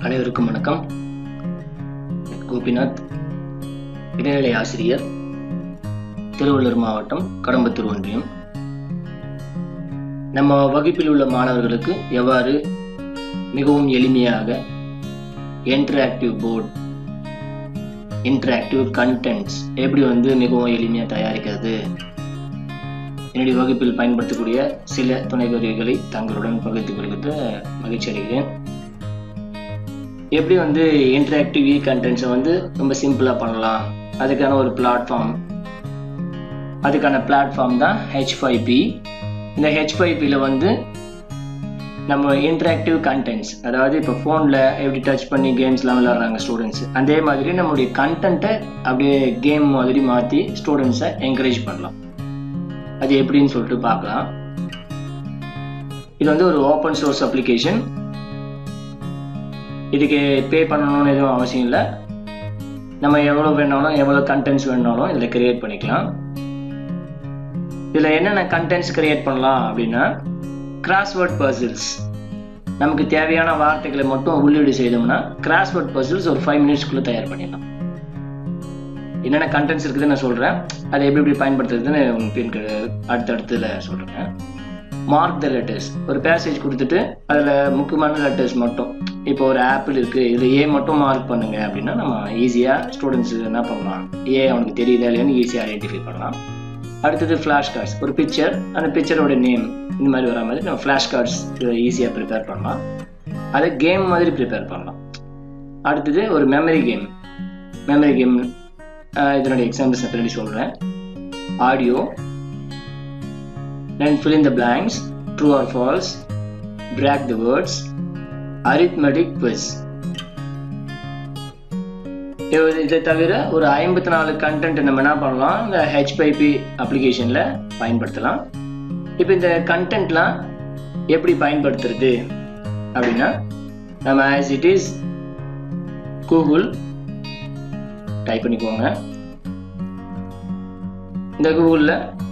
அனைவருக்கும் வணக்கம் கோபிநாத் இடைநிலை ஆசிரியர் திருவள்ளூர் மாவட்டம் கடம்பத்தூர் ஒன்றியம் நம்ம வகுப்பில் உள்ள மாணவர்களுக்கு எவ்வாறு மிகவும் எளிமையாக இன்டராக்டிவ் போர்டு இன்டராக்டிவ் கண்டென்ட்ஸ் எப்படி வந்து மிகவும் எளிமையாக தயாரிக்கிறது என்னுடைய வகுப்பில் பயன்படுத்தக்கூடிய சில துணை கருவிகளை தங்களுடன் பகிர்ந்து கொள்கிறது மகிழ்ச்சி அடைகிறேன் எப்படி வந்து இன்டராக்டிவ் கண்டென்ட்ஸை வந்து ரொம்ப சிம்பிளாக பண்ணலாம் அதுக்கான ஒரு பிளாட்ஃபார்ம் அதுக்கான பிளாட்ஃபார்ம் தான் ஹெச் பி இந்த ஹெச் பியில் வந்து நம்ம இன்டராக்டிவ் கண்டென்ட்ஸ் அதாவது இப்போ ஃபோனில் எப்படி டச் பண்ணி கேம்ஸ்லாம் விளாட்றாங்க ஸ்டூடெண்ட்ஸ் அதே மாதிரி நம்மளுடைய கண்டென்ட்டை அப்படியே கேம் மாதிரி மாற்றி ஸ்டூடெண்ட்ஸை என்கரேஜ் பண்ணலாம் அது எப்படின்னு சொல்லிட்டு பார்க்கலாம் இது வந்து ஒரு ஓப்பன் சோர்ஸ் அப்ளிகேஷன் இதுக்கு பே பண்ணணும்னு எதுவும் அவசியம் இல்லை நம்ம எவ்வளோ வேணாலும் எவ்வளோ கண்டென்ட்ஸ் வேணாலும் இதில் கிரியேட் பண்ணிக்கலாம் இதில் என்னென்ன கண்டென்ட்ஸ் கிரியேட் பண்ணலாம் அப்படின்னா கிராஸ்வேர்ட் பசில்ஸ் நமக்கு தேவையான வார்த்தைகளை மட்டும் உள்ளீடு செய்தோம்னா கிராஸ்வேர்ட் பசில்ஸ் ஒரு ஃபைவ் மினிட்ஸ்க்குள்ளே தயார் பண்ணிடலாம் என்னென்ன கண்டென்ட்ஸ் இருக்குதுன்னு நான் சொல்கிறேன் அதை எப்படி எப்படி பயன்படுத்துறதுன்னு உங்கள் பின் அடுத்தடுத்துல சொல்கிறேன் மார்க் த லெட்டர்ஸ் ஒரு பேசேஜ் கொடுத்துட்டு அதில் முக்கியமான லெட்டர்ஸ் மட்டும் இப்போ ஒரு ஆப்பிள் இருக்குது இது ஏ மட்டும் மார்க் பண்ணுங்க அப்படின்னா நம்ம ஈஸியாக ஸ்டூடெண்ட்ஸ் என்ன பண்ணலாம் ஏ அவனுக்கு தெரியுதா இல்லையான்னு ஈஸியாக ஐடென்டிஃபை பண்ணலாம் அடுத்தது ஃப்ளாஷ் கார்ட்ஸ் ஒரு பிக்சர் அந்த பிக்சரோட நேம் இந்த மாதிரி வர மாதிரி நம்ம ஃப்ளாஷ் கார்ட்ஸ் ஈஸியாக ப்ரிப்பேர் பண்ணலாம் அதை கேம் மாதிரி ப்ரிப்பேர் பண்ணலாம் அடுத்தது ஒரு மெமரி கேம் மெமரி கேம் இதனுடைய எக்ஸாம்பிள்ஸ் நான் பின்னாடி சொல்கிறேன் audio then fill in the blanks true or false drag the words arithmetic quiz இதை தவிர ஒரு ஐம்பத்தி நாலு கண்டென்ட் நம்ம என்ன பண்ணலாம் இந்த ஹெச்பைபி அப்ளிகேஷனில் பயன்படுத்தலாம் இப்போ இந்த கண்டென்ட்லாம் எப்படி பயன்படுத்துறது அப்படின்னா நம்ம as it is Google type பண்ணிக்கோங்க இந்த கூகுளில்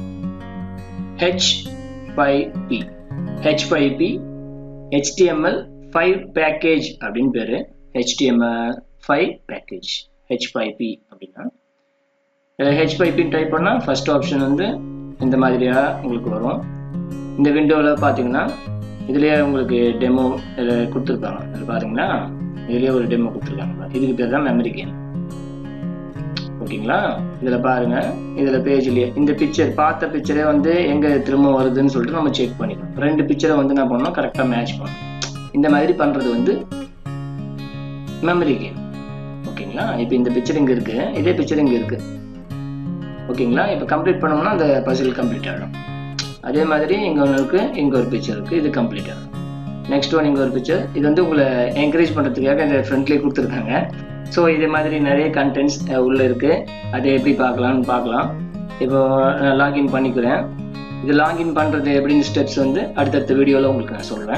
H5P H5P HTML 5 பேக்கேஜ் அப்படின்னு பேரு HTML 5 பேக்கேஜ் H5P அப்படின்னா H5P டைப் பண்ணால் ஃபர்ஸ்ட் ஆப்ஷன் வந்து இந்த மாதிரியா உங்களுக்கு வரும் இந்த விண்டோவில் பார்த்தீங்கன்னா இதுலேயே உங்களுக்கு டெமோ இதில் கொடுத்துருக்காங்க அதில் பார்த்தீங்கன்னா இதுலேயே ஒரு டெமோ கொடுத்துருக்காங்க இதுக்கு பேர் தான் மெமரி கேம் ஓகேங்களா இதில் பாருங்க இதில் பேஜ்லேயே இந்த பிக்சர் பார்த்த பிக்சரே வந்து எங்கே திரும்ப வருதுன்னு சொல்லிட்டு நம்ம செக் பண்ணிக்கணும் ரெண்டு பிக்சரை வந்து என்ன பண்ணணும் கரெக்டாக மேட்ச் பண்ணணும் இந்த மாதிரி பண்ணுறது வந்து மெமரி கேம் ஓகேங்களா இப்போ இந்த பிக்சர் இங்கே இருக்கு இதே பிக்சர் இங்கே இருக்கு ஓகேங்களா இப்போ கம்ப்ளீட் பண்ணோம்னா அந்த பசில் கம்ப்ளீட் ஆகிடும் அதே மாதிரி இங்கே ஒன்று இருக்கு இங்கே ஒரு பிக்சர் இருக்கு இது கம்ப்ளீட் ஆகும் நெக்ஸ்ட் ஒன் இங்கே ஒரு பிக்சர் இது வந்து உங்களை என்கரேஜ் பண்ணுறதுக்காக இந்த ஃப்ரெண்ட்லேயே கொடுத்துருக்காங்க ஸோ இது மாதிரி நிறைய கண்டென்ட்ஸ் உள்ளே இருக்குது அதை எப்படி பார்க்கலாம்னு பார்க்கலாம் இப்போ நான் லாகின் பண்ணிக்கிறேன் இது லாகின் பண்ணுறது எப்படின்னு ஸ்டெப்ஸ் வந்து அடுத்தடுத்த வீடியோவில் உங்களுக்கு நான் சொல்கிறேன்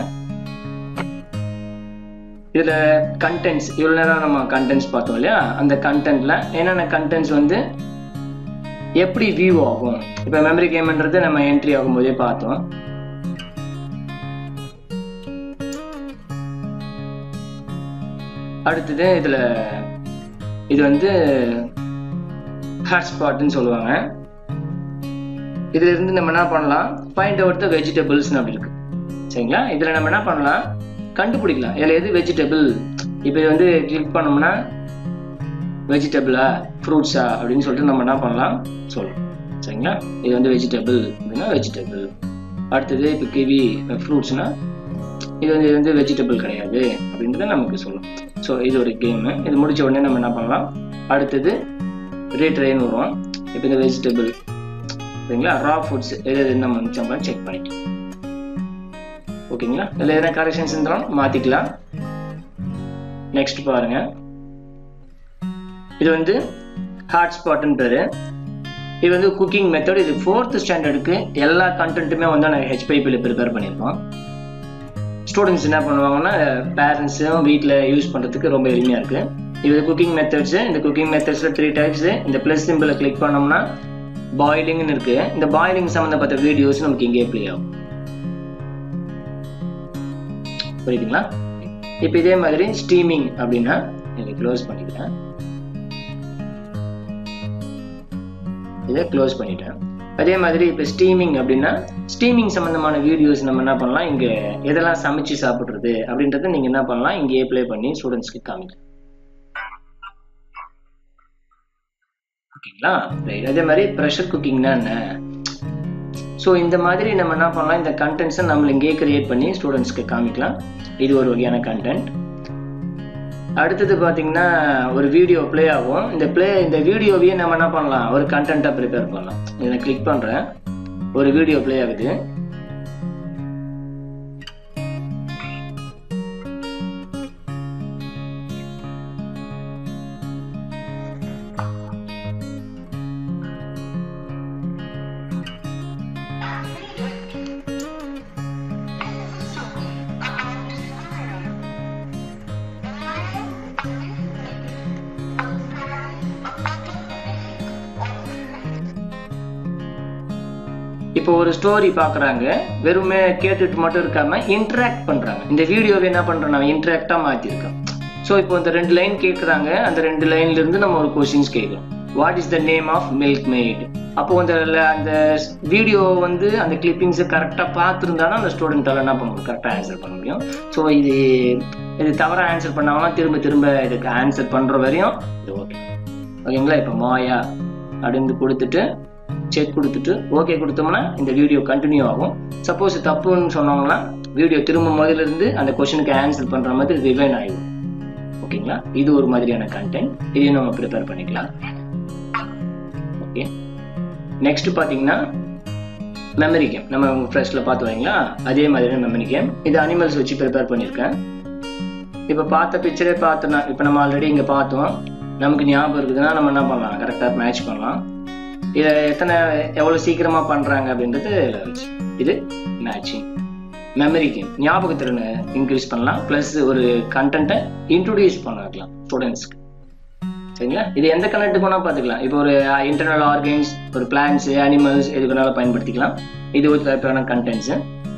இதில் கண்டென்ட்ஸ் இவ்வளோ நேரம் நம்ம கண்டென்ட்ஸ் பார்த்தோம் இல்லையா அந்த கண்டென்ட்டில் என்னென்ன கண்டென்ட்ஸ் வந்து எப்படி வியூ ஆகும் இப்போ மெமரி கேம்ன்றது நம்ம என்ட்ரி ஆகும்போதே பார்த்தோம் அடுத்தது இதில் இது வந்து ஹாட்ஸ்பாட்னு சொல்லுவாங்க இதுல இருந்து நம்ம என்ன பண்ணலாம் ஃபைண்ட் அவுட் த வெஜிடபிள்ஸ்னு அப்படி இருக்கு சரிங்களா இதில் நம்ம என்ன பண்ணலாம் கண்டுபிடிக்கலாம் இதில் எது வெஜிடபிள் இப்போ இது வந்து கிளிக் பண்ணோம்னா வெஜிடபிளா ஃப்ரூட்ஸா அப்படின்னு சொல்லிட்டு நம்ம என்ன பண்ணலாம் சொல்லலாம் சரிங்களா இது வந்து வெஜிடபிள் அப்படின்னா வெஜிடபிள் அடுத்தது இப்போ கிவி ஃப்ரூட்ஸ்னா இது வந்து இது வந்து வெஜிடபிள் கிடையாது அப்படின்றத நமக்கு சொல்லும் ஸோ இது ஒரு கேமு இது முடிச்ச உடனே நம்ம என்ன பண்ணலாம் அடுத்தது ரீட்ரைன் வரும் இப்போ இந்த வெஜிடபிள் சரிங்களா ரா ஃபுட்ஸ் எது எது நம்ம மிச்சம் செக் பண்ணிக்கலாம் ஓகேங்களா இதில் எதனா கரெக்ஷன்ஸ் இருந்தாலும் மாற்றிக்கலாம் நெக்ஸ்ட் பாருங்க இது வந்து ஹாட்ஸ்பாட்னு பேர் இது வந்து குக்கிங் மெத்தட் இது ஃபோர்த் ஸ்டாண்டர்டுக்கு எல்லா கண்டென்ட்டுமே வந்து நாங்கள் ஹெச்பைபியில் ப்ரிப்பேர் பண்ணியிருக்கோம் ஸ்டூடெண்ட்ஸ் என்ன பண்ணுவாங்கன்னா பேரண்ட்ஸும் வீட்டில் யூஸ் பண்ணுறதுக்கு ரொம்ப எளிமையாக இருக்குது இது குக்கிங் மெத்தட்ஸு இந்த குக்கிங் மெத்தட்ஸில் த்ரீ டைப்ஸு இந்த ப்ளஸ் சிம்பிளை கிளிக் பண்ணோம்னா பாயிலிங்னு இருக்குது இந்த பாயிலிங் சம்மந்தப்பட்ட வீடியோஸ் நமக்கு இங்கே ப்ளே ஆகும் புரியுதுங்களா இப்போ இதே மாதிரி ஸ்ட்ரீமிங் அப்படின்னா இதை க்ளோஸ் பண்ணிக்கிறேன் இதை க்ளோஸ் பண்ணிட்டேன் அதே மாதிரி இப்போ ஸ்ட்ரீமிங் அப்படின்னா ஸ்ட்ரீமிங் சம்மந்தமான வீடியோஸ் நம்ம என்ன பண்ணலாம் இங்கே எதெல்லாம் சமைச்சு சாப்பிட்றது அப்படின்றத நீங்கள் என்ன பண்ணலாம் இங்கேயே ப்ளே பண்ணி ஸ்டூடெண்ட்ஸ்க்கு காமிக்கலாம் ஓகேங்களா ரைட் அதே மாதிரி ப்ரெஷர் குக்கிங்னா என்ன ஸோ இந்த மாதிரி நம்ம என்ன பண்ணலாம் இந்த கண்டென்ட்ஸை நம்ம இங்கேயே கிரியேட் பண்ணி ஸ்டூடெண்ட்ஸ்க்கு காமிக்கலாம் இது ஒரு வகையான கண்டென்ட் அடுத்தது பார்த்தீங்கன்னா ஒரு வீடியோ ப்ளே ஆகும் இந்த ப்ளே இந்த வீடியோவையே நம்ம என்ன பண்ணலாம் ஒரு கண்டென்ட்டாக ப்ரிப்பேர் பண்ணலாம் இதை கிளிக் பண்ணுறேன் ஒரு வீடியோ ப்ளே ஆகுது இப்போ ஒரு ஸ்டோரி பார்க்குறாங்க வெறுமே கேட்டுட்டு மட்டும் இருக்காம இன்ட்ராக்ட் பண்ணுறாங்க இந்த வீடியோவை என்ன பண்ணுறோம் நான் இன்ட்ராக்டாக மாற்றிருக்கேன் ஸோ இப்போ இந்த ரெண்டு லைன் கேட்குறாங்க அந்த ரெண்டு லைன்ல இருந்து நம்ம ஒரு கொஸ்டின்ஸ் கேட்குறோம் what is the name of milk made அப்போ அந்த அந்த வீடியோ வந்து அந்த கிளிப்பிங்ஸை கரெக்டாக பார்த்துருந்தாலும் அந்த ஸ்டூடெண்ட்டால் என்ன பண்ண முடியும் கரெக்டாக ஆன்சர் பண்ண முடியும் ஸோ இது இது தவறாக ஆன்சர் பண்ணாமல் திரும்ப திரும்ப இதுக்கு ஆன்சர் பண்ணுற வரையும் இது ஓகே ஓகேங்களா இப்போ மாயா அப்படின்னு கொடுத்துட்டு செக் கொடுத்துட்டு ஓகே கொடுத்தோம்னா இந்த வீடியோ கண்டினியூ ஆகும் சப்போஸ் தப்புன்னு சொன்னாங்கன்னா வீடியோ திரும்ப முதல்ல இருந்து அந்த கொஷனுக்கு ஆன்சர் பண்ணுற மாதிரி ரிவைன் ஆகிடும் ஓகேங்களா இது ஒரு மாதிரியான கண்டென்ட் இதையும் நம்ம ப்ரிப்பேர் பண்ணிக்கலாம் ஓகே நெக்ஸ்ட் பார்த்தீங்கன்னா மெமரி கேம் நம்ம ஃப்ரெஷ்ல பார்த்து வரீங்களா அதே மாதிரியான மெமரி கேம் இது அனிமல்ஸ் வச்சு ப்ரிப்பேர் பண்ணியிருக்கேன் இப்போ பார்த்த பிக்சரே பார்த்தோன்னா இப்போ நம்ம ஆல்ரெடி இங்கே பார்த்தோம் நமக்கு ஞாபகம் இருக்குதுன்னா நம்ம என்ன பண்ணலாம் கரெக்டாக மேட்ச் பண்ணலாம் இதை எத்தனை எவ்வளோ சீக்கிரமாக பண்ணுறாங்க அப்படின்றது இதில் வச்சு இது மேட்சிங் மெமரி கேம் ஞாபகத்திறனை இன்க்ரீஸ் பண்ணலாம் ப்ளஸ் ஒரு கண்டென்ட்டை இன்ட்ரடியூஸ் பண்ண வைக்கலாம் ஸ்டூடெண்ட்ஸ்க்கு சரிங்களா இது எந்த கண்டென்ட் போனால் பார்த்துக்கலாம் இப்போ ஒரு இன்டர்னல் ஆர்கன்ஸ் ஒரு பிளான்ஸ் அனிமல்ஸ் எது வேணாலும் பயன்படுத்திக்கலாம் இது ஒரு டைப்பான கண்டென்ட்ஸு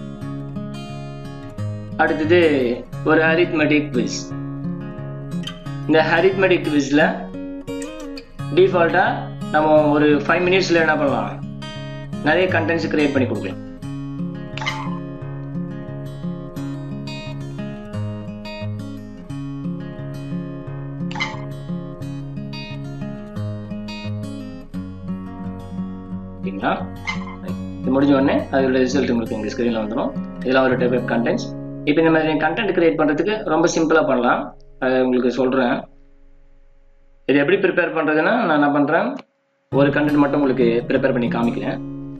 அடுத்தது ஒரு ஹரித்மெட்டிக் குவிஸ் இந்த ஹரித்மெட்டிக் குவிஸில் டிஃபால்ட்டாக நம்ம ஒரு ஃபைவ் மினிட்ஸில் என்ன பண்ணலாம் நிறைய கண்டென்ட்ஸ் கிரியேட் பண்ணி கொடுக்கலாம் ஓகேங்களா இது முடிஞ்ச உடனே அதோட ரிசல்ட் உங்களுக்கு எங்கள் ஸ்க்ரீனில் வந்துடும் இதெல்லாம் ஒரு டைப் ஆஃப் கண்டென்ட்ஸ் இப்போ இந்த மாதிரி கண்டென்ட் கிரியேட் பண்ணுறதுக்கு ரொம்ப சிம்பிளாக பண்ணலாம் அதை உங்களுக்கு சொல்கிறேன் இது எப்படி ப்ரிப்பேர் பண்ணுறதுன்னா நான் என்ன பண்ணுறேன் ஒரு கண்டென்ட் மட்டும் உங்களுக்கு ப்ரிப்பேர் பண்ணி காமிக்கிறேன்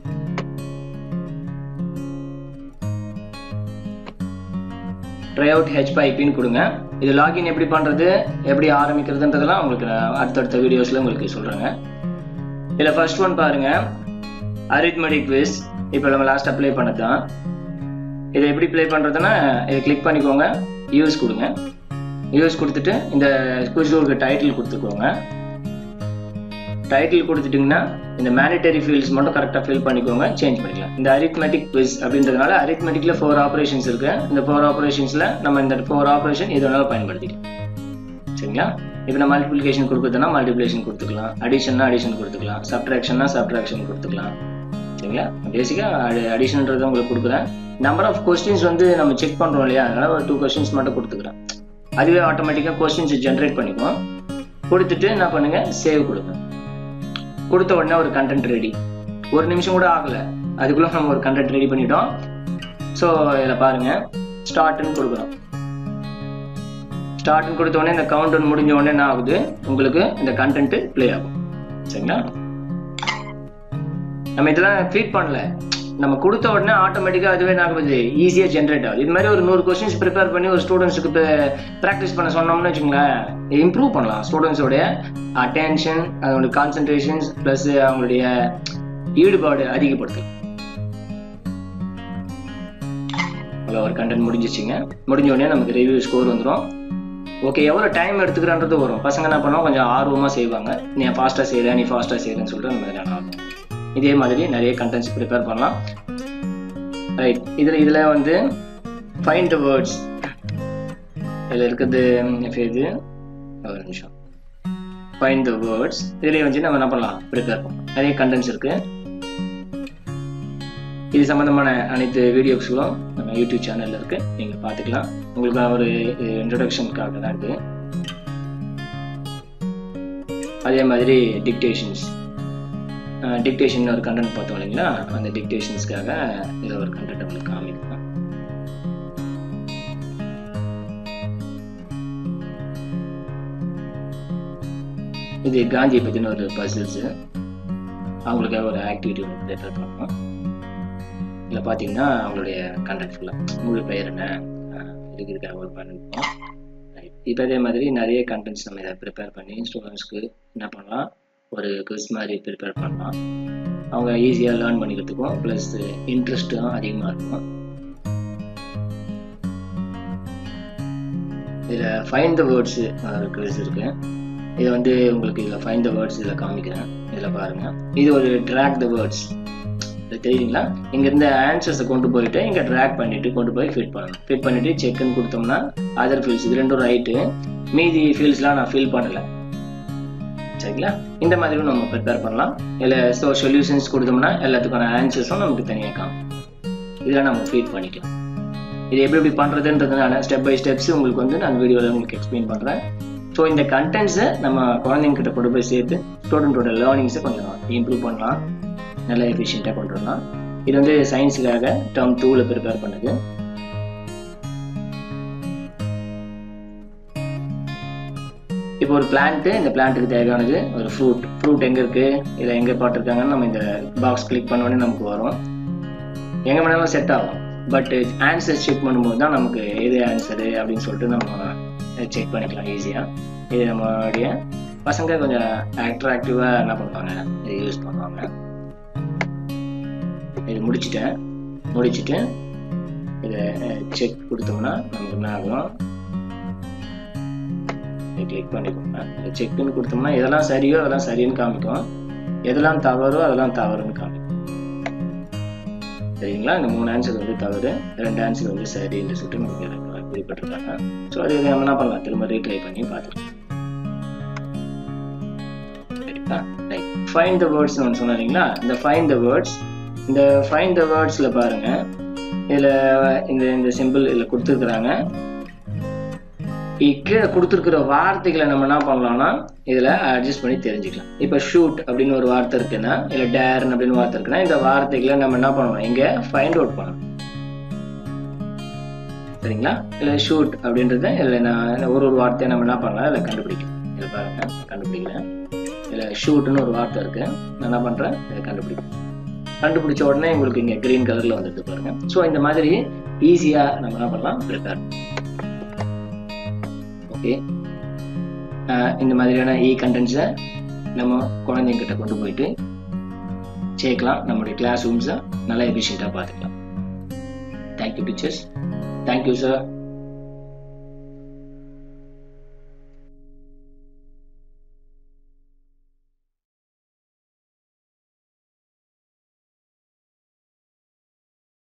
ட்ரை அவுட் ஹெச்பைபின்னு கொடுங்க இது லாகின் எப்படி பண்ணுறது எப்படி ஆரம்பிக்கிறதுன்றதெல்லாம் உங்களுக்கு நான் அடுத்தடுத்த வீடியோஸில் உங்களுக்கு சொல்கிறேங்க இதில் ஃபர்ஸ்ட் ஒன் பாருங்கள் அரித்மெட்டிக் குவிஸ் இப்போ நம்ம லாஸ்ட் அப்ளை பண்ணது தான் இதை எப்படி ப்ளே பண்ணுறதுன்னா இதை கிளிக் பண்ணிக்கோங்க யூஸ் கொடுங்க யூஸ் கொடுத்துட்டு இந்த குவிஸோட டைட்டில் கொடுத்துக்கோங்க டைட்டில் கொடுத்துட்டிங்கன்னா இந்த மேனிட்டரி ஃபீல்ட்ஸ் மட்டும் கரெக்டாக ஃபில் பண்ணிக்கோங்க சேஞ்ச் பண்ணிக்கலாம் இந்த அரித்மெட்டிக் குவிஸ் அப்படின்றதுனால அரித்மெட்டிக்கில் ஃபோர் ஆப்ரேஷன்ஸ் இருக்கு இந்த ஃபோர் ஆப்ரேஷன்ஸில் நம்ம இந்த ஃபோர் ஆப்ரேஷன் எது வேணாலும் பயன்படுத்திக்கலாம் சரிங்களா இப்போ நான் மல்டிப்ளிகேஷன் கொடுக்குறதுனா மல்டிப்ளிகேஷன் கொடுத்துக்கலாம் அடிஷன்னா அடிஷன் கொடுத்துக்கலாம் சப்ட்ராக்ஷன்னா சப்ட்ராக்ஷன் கொடுத்துக்கலாம் சரிங்களா பேசிக்காக அடிஷன்ன்றதை உங்களுக்கு கொடுக்குறேன் நம்பர் ஆஃப் கொஸ்டின்ஸ் வந்து நம்ம செக் பண்ணுறோம் இல்லையா அதனால் ஒரு டூ கொஸ்டின்ஸ் மட்டும் கொடுத்துக்கிறேன் அதுவே ஆட்டோமேட்டிக்காக கொஸ்டின்ஸ் ஜென்ரேட் பண்ணிக்கும் கொடுத்துட்டு என்ன பண்ணுங்க சேவ் கொடுங்க கொடுத்த உடனே ஒரு கண்டென்ட் ரெடி ஒரு நிமிஷம் கூட ஆகலை அதுக்குள்ளே நம்ம ஒரு கண்டென்ட் ரெடி பண்ணிட்டோம் ஸோ இதில் பாருங்க ஸ்டார்ட்னு கொடுக்குறோம் ஸ்டார்ட்னு கொடுத்த உடனே இந்த கவுண்ட் முடிஞ்ச உடனே என்ன ஆகுது உங்களுக்கு இந்த கண்டென்ட் ப்ளே ஆகும் சரிங்களா நம்ம இதெல்லாம் ஃபீட் பண்ணல நம்ம கொடுத்த உடனே ஆட்டோமேட்டிக்காக அதுவே என்ன ஆகுது ஈஸியாக ஜென்ரேட் ஆகுது இது மாதிரி ஒரு நூறு கொஸ்டின்ஸ் ப்ரிப்பேர் பண்ணி ஒரு ஸ்டூடெண்ட்ஸுக்கு இப்போ ப்ராக்டிஸ் பண்ண சொன்னோம்னு வச்சுங்களேன் இம்ப்ரூவ் பண்ணலாம் ஸ்டூடெண்ட்ஸோடைய அட்டென்ஷன் அவங்களுடைய கான்சன்ட்ரேஷன்ஸ் ப்ளஸ் அவங்களுடைய ஈடுபாடு அதிகப்படுத்தும் அவ்வளோ ஒரு கண்டென்ட் முடிஞ்சிச்சுங்க முடிஞ்ச உடனே நமக்கு ரிவ்யூ ஸ்கோர் வந்துடும் ஓகே எவ்வளோ டைம் எடுத்துக்கிறான்றது வரும் பசங்க என்ன பண்ணுவோம் கொஞ்சம் ஆர்வமாக செய்வாங்க நீ ஃபாஸ்ட்டாக செய்கிற நீ ஃபாஸ்ட்டாக செய்கிறேன்னு சொல்லிட்டு அந்த மாதிரி ஆகும் இதே மாதிரி நிறைய கண்டென்ட்ஸ் ப்ரிப்பேர் பண்ணலாம் ரைட் இதில் இதில் வந்து ஃபைண்ட் வேர்ட்ஸ் இதில் இருக்கிறது இப்போ இது ஒரு நிமிஷம் ஃபைண்ட் த வேர்ட்ஸ் இதிலே வந்து நம்ம என்ன பண்ணலாம் ப்ரிப்பேர் பண்ணலாம் நிறைய கண்டென்ட்ஸ் இருக்கு இது சம்பந்தமான அனைத்து வீடியோஸ்களும் நம்ம யூடியூப் சேனல்ல இருக்கு நீங்க பார்த்துக்கலாம் உங்களுக்கு ஒரு இன்ட்ரடக்ஷனுக்காக தான் இது அதே மாதிரி டிக்டேஷன்ஸ் டிக்டேஷன் ஒரு கண்டென்ட் பார்த்தோம் இல்லைங்களா அந்த டிக்டேஷன்ஸ்க்காக இதில் ஒரு கண்டென்ட் உங்களுக்கு காமிக்கலாம் இது காந்தியை பற்றின ஒரு பசில்ஸு அவங்களுக்காக ஒரு ஆக்டிவிட்டி ஒன்று ப்ரிப்பேர் பண்ணணும் இதில் பார்த்தீங்கன்னா அவங்களுடைய கண்டென்ட் ஃபுல்லாக முழு பெயர் என்ன இதுக்கு இதுக்காக ஒரு பண்ணிருக்கோம் இப்போ அதே மாதிரி நிறைய கண்டென்ட்ஸ் நம்ம இதை ப்ரிப்பேர் பண்ணி ஸ்டூடெண்ட்ஸ்க்கு என்ன பண்ணலாம் ஒரு குவிஸ் மாதிரி ப்ரிப்பேர் பண்ணலாம் அவங்க ஈஸியாக லேர்ன் பண்ணிக்கிறதுக்கும் ப்ளஸ் இன்ட்ரெஸ்ட்டும் அதிகமாக இருக்கும் இதில் ஃபைன் த வேர்ட்ஸ் ஒரு குவிஸ் இருக்கு இதை வந்து உங்களுக்கு இதில் ஃபைன் த வேர்ட்ஸ் இதில் காமிக்கிறேன் இதில் பாருங்க இது ஒரு ட்ராக் த வேர்ட்ஸ் இது தெரியுங்களா இங்க இருந்த ஆன்சர்ஸை கொண்டு போயிட்டு இங்க ட்ராக் பண்ணிட்டு கொண்டு போய் ஃபிட் பண்ணணும் ஃபிட் பண்ணிட்டு செக்னு கொடுத்தோம்னா அதர் ஃபீல்ட்ஸ் இது ரெண்டும் ரைட்டு மீதி ஃபீல்ட்ஸ்லாம் நான் ஃபில் பண்ணல சரிங்களா இந்த மாதிரியும் நம்ம ப்ரிப்பேர் பண்ணலாம் இல்லை ஸோ சொல்யூஷன்ஸ் கொடுத்தோம்னா எல்லாத்துக்கான ஆன்சர்ஸும் நமக்கு தனியாக காணும் இதெல்லாம் நம்ம ஃபீட் பண்ணிக்கலாம் இது எப்படி எப்படி பண்ணுறதுன்றதுனால ஸ்டெப் பை ஸ்டெப்ஸ் உங்களுக்கு வந்து நான் வீடியோவில் உங்களுக்கு எக்ஸ்பிளைன் பண்ணுறேன் ஸோ இந்த கண்டென்ட்ஸை நம்ம குழந்தைங்க கிட்ட கொண்டு போய் சேர்த்து ஸ்டூடெண்ட்டோட லேர்னிங்ஸை கொஞ்சம் இம்ப்ரூவ் பண்ணலாம் நல்லா எஃபிஷியண்ட்டாக கொண்டு வரலாம் இது வந்து சயின்ஸுக்காக டேர்ம் டூவில் ப்ரிப்பேர் பண்ணுது இப்போ ஒரு பிளான்ட்டு இந்த பிளான்ட்டுக்கு தேவையானது ஒரு ஃப்ரூட் ஃப்ரூட் எங்கே இருக்குது இதில் எங்கே போட்டிருக்காங்கன்னு நம்ம இந்த பாக்ஸ் கிளிக் பண்ணோடனே நமக்கு வரும் எங்கே வேணாலும் செட் ஆகும் பட் ஆன்சர் செக் பண்ணும்போது தான் நமக்கு எது ஆன்சரு அப்படின்னு சொல்லிட்டு நம்ம செக் பண்ணிக்கலாம் ஈஸியாக இது நம்மளுடைய பசங்க கொஞ்சம் அட்ராக்டிவாக என்ன பண்ணுவாங்க இதை யூஸ் பண்ணுவாங்க இது முடிச்சிட்டேன் முடிச்சுட்டு இதை செக் கொடுத்தோம்னா நமக்கு என்ன ஆகும் கிளிக் பண்ணிக்கோங்க இதை செக்னு கொடுத்தோம்னா எதெல்லாம் சரியோ அதெல்லாம் சரின்னு காமிக்கும் எதெல்லாம் தவறோ அதெல்லாம் தவறுன்னு காமிக்கும் சரிங்களா இந்த மூணு ஆன்சர் வந்து தவறு ரெண்டு ஆன்சர் வந்து சரின்னு சொல்லிட்டு நமக்கு குறிப்பிட்டிருக்காங்க ஸோ அது நம்ம என்ன பண்ணலாம் திரும்ப ரீட்ரை பண்ணி பார்த்துக்கலாம் சரிங்களா ரைட் ஃபைன் த வேர்ட்ஸ் ஒன்று சொன்னீங்களா இந்த ஃபைன் த வேர்ட்ஸ் இந்த ஃபைன் த வேர்ட்ஸில் பாருங்க இதில் இந்த இந்த சிம்பிள் இதில் கொடுத்துருக்குறாங்க கீழே கொடுத்துருக்குற வார்த்தைகளை நம்ம என்ன பண்ணலாம்னா இதில் அட்ஜஸ்ட் பண்ணி தெரிஞ்சுக்கலாம் இப்போ ஷூட் அப்படின்னு ஒரு வார்த்தை இருக்குன்னா இல்லை டேர்ன் அப்படின்னு வார்த்தை இருக்குன்னா இந்த வார்த்தைகளை நம்ம என்ன பண்ணலாம் இங்கே ஃபைண்ட் அவுட் பண்ணலாம் சரிங்களா இல்லை ஷூட் அப்படின்றத இதில் நான் ஒரு ஒரு வார்த்தையை நம்ம என்ன பண்ணலாம் இதில் கண்டுபிடிக்கலாம் இதில் பாருங்க கண்டுபிடிக்கிறேன் இதில் ஷூட்னு ஒரு வார்த்தை இருக்கு நான் என்ன பண்ணுறேன் இதை கண்டுபிடிக்கிறேன் கண்டுபிடிச்ச உடனே உங்களுக்கு இங்கே க்ரீன் கலரில் வந்துட்டு பாருங்க ஸோ இந்த மாதிரி ஈஸியாக நம்ம என்ன பண்ணலாம் ப்ரிப்பேர் ஓகே இந்த மாதிரியான இ கண்டென்ட்ஸை நம்ம குழந்தைங்கிட்ட கொண்டு போயிட்டு சேர்க்கலாம் நம்மளுடைய கிளாஸ் ரூம்ஸை நல்லா எஃபிஷியண்ட்டாக பார்த்துக்கலாம் தேங்க்யூ டீச்சர்ஸ் தேங்க்யூ சார்